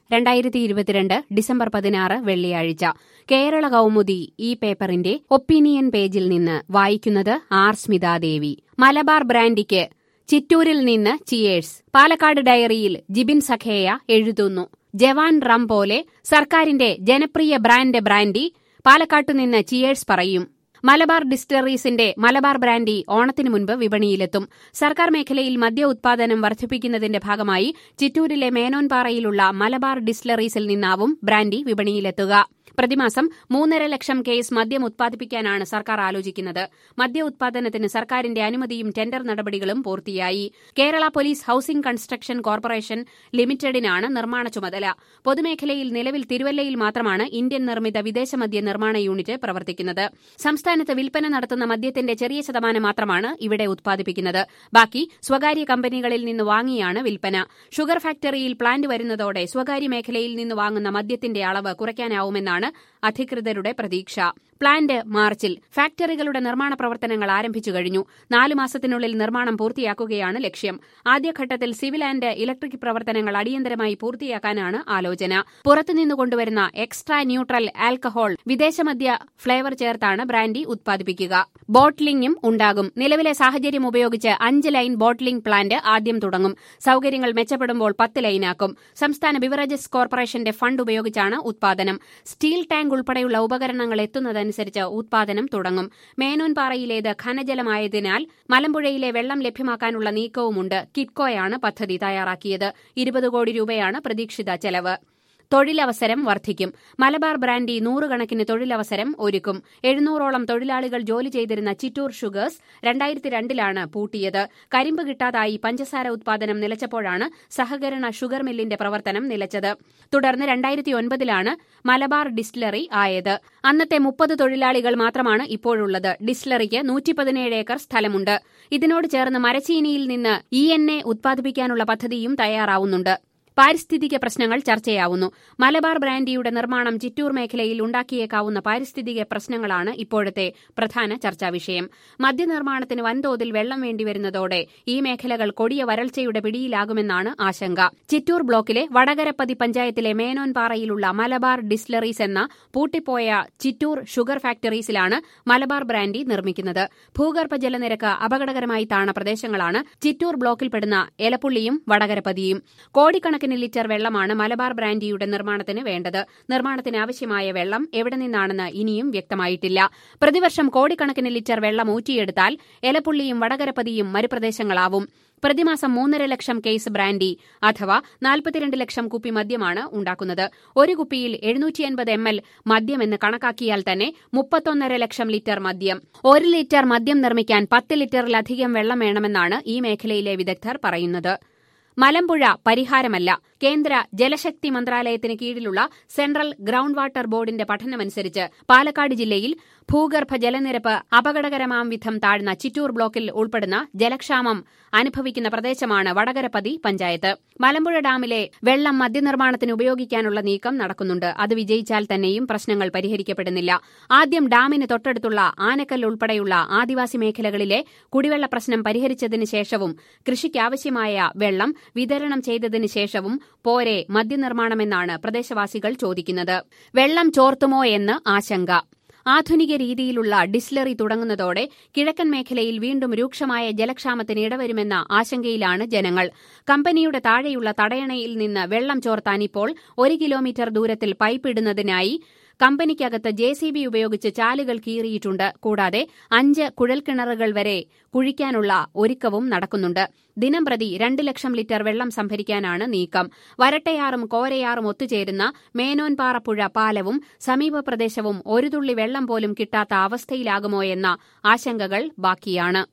രണ്ടായിരത്തി ഇരുപത്തിരണ്ട് ഡിസംബർ പതിനാറ് വെള്ളിയാഴ്ച കേരള കൗമുദി ഈ പേപ്പറിന്റെ ഒപ്പീനിയൻ പേജിൽ നിന്ന് വായിക്കുന്നത് ആർ സ്മിതാദേവി മലബാർ ബ്രാൻഡിക്ക് ചിറ്റൂരിൽ നിന്ന് ചിയേഴ്സ് പാലക്കാട് ഡയറിയിൽ ജിബിൻ സഖേയ എഴുതുന്നു ജവാൻ റം പോലെ സർക്കാരിന്റെ ജനപ്രിയ ബ്രാൻഡ് ബ്രാൻഡി പാലക്കാട്ടുനിന്ന് ചിയേഴ്സ് പറയും മലബാർ ഡിസ്റ്റിലറീസിന്റെ മലബാർ ബ്രാൻഡി ഓണത്തിന് മുൻപ് വിപണിയിലെത്തും സർക്കാർ മേഖലയിൽ മദ്യ ഉത്പാദനം വർദ്ധിപ്പിക്കുന്നതിന്റെ ഭാഗമായി ചിറ്റൂരിലെ മേനോൻപാറയിലുള്ള മലബാർ ഡിസ്റ്റിലറീസിൽ നിന്നാവും ബ്രാൻഡി വിപണിയിലെത്തുക പ്രതിമാസം മൂന്നര ലക്ഷം കേസ് മദ്യം ഉത്പാദിപ്പിക്കാനാണ് സർക്കാർ ആലോചിക്കുന്നത് മദ്യ ഉത്പാദനത്തിന് സർക്കാരിന്റെ അനുമതിയും ടെൻഡർ നടപടികളും പൂർത്തിയായി Kerala police housing construction corporation ലിമിറ്റഡിനാണ് നിർമ്മാണ ചുമതല പൊതുമേഖലയിൽ നിലവിൽ തിരുവല്ലയിൽ മാത്രമാണ് ഇന്ത്യൻ നിർമ്മിത വിദേശ മദ്യ നിർമ്മാണ യൂണിറ്റ് പ്രവർത്തിക്കുന്നത് സംസ്ഥാനത്ത് വിൽപ്പന നടത്തുന്ന മദ്യത്തിന്റെ ചെറിയ ശതമാനം മാത്രമാണ് ഇവിടെ ഉത്പാദിപ്പിക്കുന്നത് ബാക്കി സ്വകാര്യ കമ്പനികളിൽ നിന്ന് വാങ്ങിയാണ് വിൽപ്പന ഷുഗർ ഫാക്ടറിയിൽ പ്ലാന്റ് വരുന്നതോടെ സ്വകാര്യ മേഖലയിൽ നിന്ന് വാങ്ങുന്ന മദ്യത്തിന്റെ അളവ് കുറയ്ക്കാനാവുമെന്നാണ് അധികൃതരുടെ പ്രതീക്ഷ പ്ലാന്റ് മാർച്ചിൽ ഫാക്ടറികളുടെ നിർമ്മാണ പ്രവർത്തനങ്ങൾ ആരംഭിച്ചു കഴിഞ്ഞു നാലു മാസത്തിനുള്ളിൽ നിർമ്മാണം പൂർത്തിയാക്കുകയാണ് ലക്ഷ്യം ആദ്യഘട്ടത്തിൽ സിവിൽ ആൻഡ് ഇലക്ട്രിക് പ്രവർത്തനങ്ങൾ അടിയന്തരമായി പൂർത്തിയാക്കാനാണ് ആലോചന പുറത്തുനിന്ന് കൊണ്ടുവരുന്ന എക്സ്ട്രാ ന്യൂട്രൽ ആൽക്കഹോൾ വിദേശമദ്യ ഫ്ലേവർ ചേർത്താണ് ബ്രാൻഡി ഉത്പാദിപ്പിക്കുക ബോട്ട്ലിംഗും ഉണ്ടാകും നിലവിലെ സാഹചര്യം ഉപയോഗിച്ച് അഞ്ച് ലൈൻ ബോട്ട്ലിംഗ് പ്ലാന്റ് ആദ്യം തുടങ്ങും സൌകര്യങ്ങൾ മെച്ചപ്പെടുമ്പോൾ പത്ത് ലൈനാക്കും സംസ്ഥാന ബിവറേജസ് കോർപ്പറേഷന്റെ ഫണ്ട് ഉപയോഗിച്ചാണ് ഉത്പാദനം സ്റ്റീൽ ടാങ്ക് ഉൾപ്പെടെയുള്ള ഉപകരണങ്ങൾ എത്തുന്നതനുസരിച്ച് ഉത്പാദനം തുടങ്ങും മേനോൻപാറയിലേത് ഖനജലമായതിനാൽ മലമ്പുഴയിലെ വെള്ളം ലഭ്യമാക്കാനുള്ള നീക്കവുമുണ്ട് കിറ്റ്കോയാണ് പദ്ധതി തയ്യാറാക്കിയത് ഇരുപത് കോടി രൂപയാണ് പ്രതീക്ഷിത ചെലവ് തൊഴിലവസരം വർദ്ധിക്കും മലബാർ ബ്രാൻഡി നൂറുകണക്കിന് തൊഴിലവസരം ഒരുക്കും എഴുന്നൂറോളം തൊഴിലാളികൾ ജോലി ചെയ്തിരുന്ന ചിറ്റൂർ ഷുഗേഴ്സ് രണ്ടായിരത്തി രണ്ടിലാണ് പൂട്ടിയത് കരിമ്പ് കിട്ടാതായി പഞ്ചസാര ഉത്പാദനം നിലച്ചപ്പോഴാണ് സഹകരണ ഷുഗർ മില്ലിന്റെ പ്രവർത്തനം നിലച്ചത് തുടർന്ന് രണ്ടായിരത്തി ഒൻപതിലാണ് മലബാർ ഡിസ്റ്റിലറി ആയത് അന്നത്തെ മുപ്പത് തൊഴിലാളികൾ മാത്രമാണ് ഇപ്പോഴുള്ളത് ഡിസ്റ്റിലറിക്ക് നൂറ്റി പതിനേഴ് ഏക്കർ സ്ഥലമുണ്ട് ഇതിനോട് ചേർന്ന് മരച്ചീനിയിൽ നിന്ന് ഇ എൻ എ ഉത്പാദിപ്പിക്കാനുള്ള പദ്ധതിയും തയ്യാറാവുന്നുണ്ട് പാരിസ്ഥിതിക പ്രശ്നങ്ങൾ ചർച്ചയാവുന്നു മലബാർ ബ്രാൻഡിയുടെ നിർമ്മാണം ചിറ്റൂർ മേഖലയിൽ ഉണ്ടാക്കിയേക്കാവുന്ന പാരിസ്ഥിതിക പ്രശ്നങ്ങളാണ് ഇപ്പോഴത്തെ പ്രധാന ചർച്ചാ വിഷയം മദ്യനിർമ്മാണത്തിന് വൻതോതിൽ വെള്ളം വേണ്ടിവരുന്നതോടെ ഈ മേഖലകൾ കൊടിയ വരൾച്ചയുടെ പിടിയിലാകുമെന്നാണ് ആശങ്ക ചിറ്റൂർ ബ്ലോക്കിലെ വടകരപ്പതി പഞ്ചായത്തിലെ മേനോൻപാറയിലുള്ള മലബാർ ഡിസ്റ്റിലറീസ് എന്ന പൂട്ടിപ്പോയ ചിറ്റൂർ ഷുഗർ ഫാക്ടറീസിലാണ് മലബാർ ബ്രാൻഡി നിർമ്മിക്കുന്നത് ഭൂഗർഭ ജലനിരക്ക് അപകടകരമായി താണ പ്രദേശങ്ങളാണ് ചിറ്റൂർ ബ്ലോക്കിൽപ്പെടുന്ന എലപ്പുള്ളിയും വടകരപ്പതിയും കോടിക്കണക്കിന് കണക്കിന് ലിറ്റർ വെള്ളമാണ് മലബാർ ബ്രാൻഡിയുടെ നിർമ്മാണത്തിന് വേണ്ടത് നിർമ്മാണത്തിന് ആവശ്യമായ വെള്ളം എവിടെ നിന്നാണെന്ന് ഇനിയും വ്യക്തമായിട്ടില്ല പ്രതിവർഷം കോടിക്കണക്കിന് ലിറ്റർ വെള്ളം ഊറ്റിയെടുത്താൽ എലപ്പുള്ളിയും വടകരപ്പതിയും മരുപ്രദേശങ്ങളാവും പ്രതിമാസം മൂന്നര ലക്ഷം കേസ് ബ്രാൻഡി അഥവാ നാൽപ്പത്തിരണ്ട് ലക്ഷം കുപ്പി മദ്യമാണ് ഉണ്ടാക്കുന്നത് ഒരു കുപ്പിയിൽ എഴുന്നൂറ്റി അൻപത് എം എൽ മദ്യമെന്ന് കണക്കാക്കിയാൽ തന്നെ മുപ്പത്തൊന്നര ലക്ഷം ലിറ്റർ മദ്യം ഒരു ലിറ്റർ മദ്യം നിർമ്മിക്കാൻ പത്ത് ലിറ്ററിലധികം വെള്ളം വേണമെന്നാണ് ഈ മേഖലയിലെ വിദഗ്ധർ പറയുന്നത് മലമ്പുഴ പരിഹാരമല്ല കേന്ദ്ര ജലശക്തി മന്ത്രാലയത്തിന് കീഴിലുള്ള സെൻട്രൽ ഗ്രൌണ്ട് വാട്ടർ ബോർഡിന്റെ പഠനമനുസരിച്ച് പാലക്കാട് ജില്ലയിൽ ഭൂഗർഭ ജലനിരപ്പ് അപകടകരമാം വിധം താഴ്ന്ന ചിറ്റൂർ ബ്ലോക്കിൽ ഉൾപ്പെടുന്ന ജലക്ഷാമം അനുഭവിക്കുന്ന പ്രദേശമാണ് വടകരപ്പതി പഞ്ചായത്ത് മലമ്പുഴ ഡാമിലെ വെള്ളം മദ്യനിർമ്മാണത്തിന് ഉപയോഗിക്കാനുള്ള നീക്കം നടക്കുന്നുണ്ട് അത് വിജയിച്ചാൽ തന്നെയും പ്രശ്നങ്ങൾ പരിഹരിക്കപ്പെടുന്നില്ല ആദ്യം ഡാമിന് തൊട്ടടുത്തുള്ള ആനക്കൽ ഉൾപ്പെടെയുള്ള ആദിവാസി മേഖലകളിലെ കുടിവെള്ള പ്രശ്നം പരിഹരിച്ചതിന് ശേഷവും കൃഷിക്കാവശ്യമായ വെള്ളം വിതരണം ചെയ്തതിന് ശേഷവും പോരെ മദ്യനിർമ്മാണമെന്നാണ് പ്രദേശവാസികൾ ചോദിക്കുന്നത് വെള്ളം ചോർത്തുമോ എന്ന് ആശങ്ക ആധുനിക രീതിയിലുള്ള ഡിസ്ലറി തുടങ്ങുന്നതോടെ കിഴക്കൻ മേഖലയിൽ വീണ്ടും രൂക്ഷമായ ജലക്ഷാമത്തിന് ഇടവരുമെന്ന ആശങ്കയിലാണ് ജനങ്ങൾ കമ്പനിയുടെ താഴെയുള്ള തടയണയിൽ നിന്ന് വെള്ളം ചോർത്താൻ ഇപ്പോൾ ഒരു കിലോമീറ്റർ ദൂരത്തിൽ പൈപ്പ് ഇടുന്നതിനായി കമ്പനിക്കകത്ത് ജെ സി ബി ഉപയോഗിച്ച് ചാലുകൾ കീറിയിട്ടുണ്ട് കൂടാതെ അഞ്ച് കുഴൽക്കിണറുകൾ വരെ കുഴിക്കാനുള്ള ഒരുക്കവും നടക്കുന്നുണ്ട് ദിനം പ്രതി രണ്ട് ലക്ഷം ലിറ്റർ വെള്ളം സംഭരിക്കാനാണ് നീക്കം വരട്ടയാറും കോരയാറും ഒത്തുചേരുന്ന മേനോൻപാറ പുഴ പാലവും സമീപ പ്രദേശവും ഒരു തുള്ളി വെള്ളം പോലും കിട്ടാത്ത അവസ്ഥയിലാകുമോ എന്ന ആശങ്കകൾ ബാക്കിയാണ്